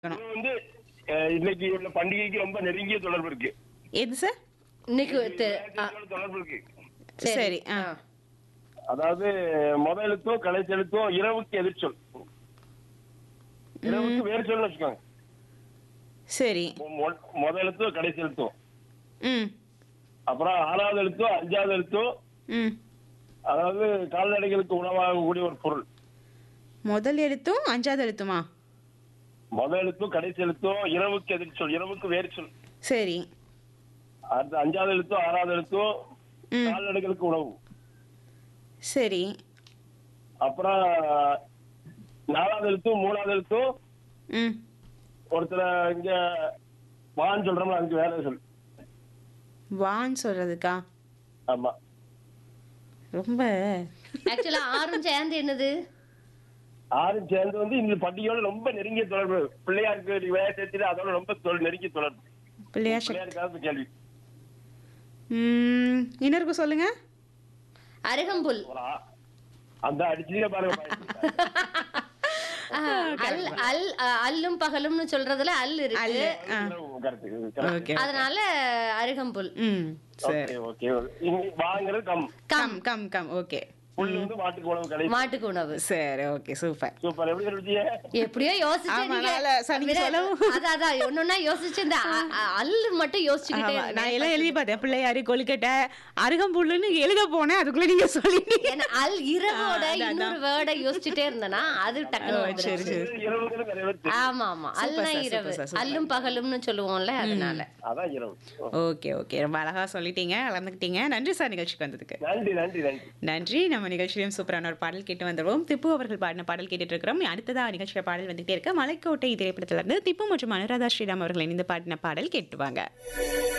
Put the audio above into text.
இருக்கணும். இது வந்து அஹ், இன்னைக்கு உள்ள பண்டிகைக்கு ரொம்ப நெருங்கிய தொடர்பு இருக்கு எது சார் இன்னைக்கு தெ- ஆ, இதோட தொடர்பு இருக்கு சரி ஆ ஆ. அதாவது முதல் எழுத்தும் கடைசி எழுத்தும் இரவுக்கு எதிர்ச்சொல் இரவுக்கு வேறு சொல்லு வச்சுக்கோங்க சரி மொ- மொ- முதல் எழுத்தும் கடைசி எழுத்தும் ம் அப்புறம் ஆறாவது எழுத்தும் அஞ்சாவது எழுத்தும் ம் அதாவது கால்நடைகளுக்கு உணவாகக்கூடிய ஒரு பொருள் முதல் எழுத்தும் அஞ்சாவது எழுத்துமா முதல் எழுத்தும் கடைசி எழுத்தும் இரவுக்கு எதிர்ச்சொல் இரவுக்கு வேறு சொல் சரி அடுத்து அஞ்சாவது எழுத்தும் ஆறாவது எழுத்தும் ம் கால்நடைகளுக்கு உணவு சரி அப்புறம் நாலாவது எழுத்தும் மூணாவது எழுத்தும் ம் ஒருத்தர இங்க வான்னு சொல்றோம்ல அதுக்கு வேற சொல் வான்னு சொல்றதுக்கா ஆமா ரொம்ப ஆக்சுவலா ஆறும் சேர்ந்து என்னது ஆறு சேர்ந்து வந்து இந்த பண்டிகையோட ரொம்ப நெருங்கிய தொடர்பு பிள்ளையாருக்கு நீ வேலை சேர்த்துட்டு அதோட ரொம்ப தொ- நெருங்கிய தொடர்பு பிள்ளையார் சக்தி. பிள்ளையாருக்காக கேள்வி ம் இன்னொருக்கு சொல்லுங்க அருகம்புல் ஒரு ஆ- அந்த அடிச்சுட்டே பாருங்க பாருங்க. ஆ, அல் அல் ஆ, அல்லும் பகலும்னு சொல்றதுல அல் இருக்கு அல்ல ஆ correct, correct. ஓகே அதனால அருகம்புல் ம் சரி ஓகே ஓகே இங்க வாங்குறது come come come come okay புல்லு வந்து மாட்டுக்கு உணவு கடை மாட்டுக்கு உணவு சரி ஓகே சூப்பர் சூப்பர் எப்படி சொல்லிட்டீங்க எப்படியோ யோசிச்சு ஆமா, நீங்க- நால- சரி, நீங்க விட- சொல்லவும். அதான் அதான் ஒன்னொன்னா யோசிச்சு இந்த அ- அ- அல்லு மட்டும் யோசிச்சுக்கிட்டே ஆமா, இருந்தேன். நான் எல்லாம் எழுதி பார்த்தேன் பிள்ளையாரு கொழுக்கட்டை அருகம்புல்லுன்னு எழுத போனேன் அதுக்குள்ள நீங்க சொல்லிட்டீங்க ஏன்னா அல் இரவோட ஆ, அதான், இன்னொரு வேர்டை யோசிச்சுட்டே இருந்தேனா அது டக்குனு ஓ, வந்துருச்சு. சரி சரி இரவுங்கிறது நிறைய பேர் தெரியும். ஆமா ஆமா அல்ல சார், இரவு சூப்பர் சார், சூப்பர். அல்லும் பகலும்னு சொல்லுவோம்ல அதனால அதான் இரவு ஓகே ஓகே ரொம்ப அழகா சொல்லிட்டீங்க கலந்துக்கிட்டீங்க நன்றி சார் நிகழ்ச்சிக்கு வந்ததுக்கு நன்றி நன்றி நன்றி நன்றி நம்ம நிகழ்ச்சியிலும் சூப்பரான ஒரு பாடல் கேட்டு வந்துடுவோம் திப்பு அவர்கள் பாடின பாடல் கேட்டுட்டு இருக்கிறோம் அடுத்ததா நிகழ்ச்சியில பாடல் வந்துகிட்டே இருக்கு மலைக்கோட்டை திரைப்படத்துல இருந்து திப்பு மற்றும் அனுராதா ஸ்ரீராம் அவர்கள் இணைந்து பாடின பாடல் கேட்டுவாங்க